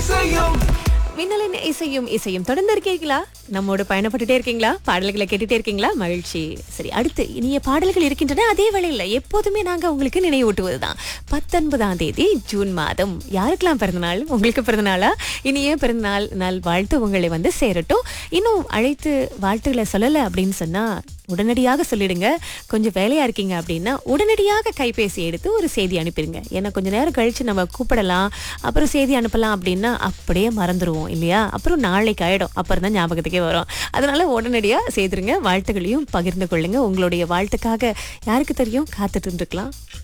இசையும் மின்னலின் இசையும் இசையும் தொடர்ந்து இருக்கீங்களா நம்மோட பயணப்பட்டுட்டே இருக்கீங்களா பாடல்களை கேட்டுட்டே இருக்கீங்களா மகிழ்ச்சி சரி அடுத்து இனிய பாடல்கள் இருக்கின்றன அதே வேளையில் எப்போதுமே நாங்க உங்களுக்கு நினைவூட்டுவதுதான் பத்தொன்பதாம் தேதி ஜூன் மாதம் யாருக்கெல்லாம் பிறந்தநாள் உங்களுக்கு பிறந்தநாளா இனிய பிறந்தநாள் நாள் வாழ்த்து உங்களை வந்து சேரட்டும் இன்னும் அழைத்து வாழ்த்துக்களை சொல்லலை அப்படின்னு சொன்னா உடனடியாக சொல்லிடுங்க கொஞ்சம் வேலையா இருக்கீங்க அப்படின்னா உடனடியாக கைபேசி எடுத்து ஒரு செய்தி அனுப்பிடுங்க ஏன்னா கொஞ்ச நேரம் கழிச்சு நம்ம கூப்பிடலாம் அப்புறம் செய்தி அனுப்பலாம் அப்படின்னா அப்படியே மறந்துடுவோம் இல்லையா அப்புறம் நாளைக்கு ஆயிடும் அப்புறம் தான் ஞாபகத்துக்கே வரும் அதனால உடனடியாக செய்திருங்க வாழ்த்துக்களையும் பகிர்ந்து கொள்ளுங்க உங்களுடைய வாழ்த்துக்காக யாருக்கு தெரியும் காத்துட்டு இருக்கலாம்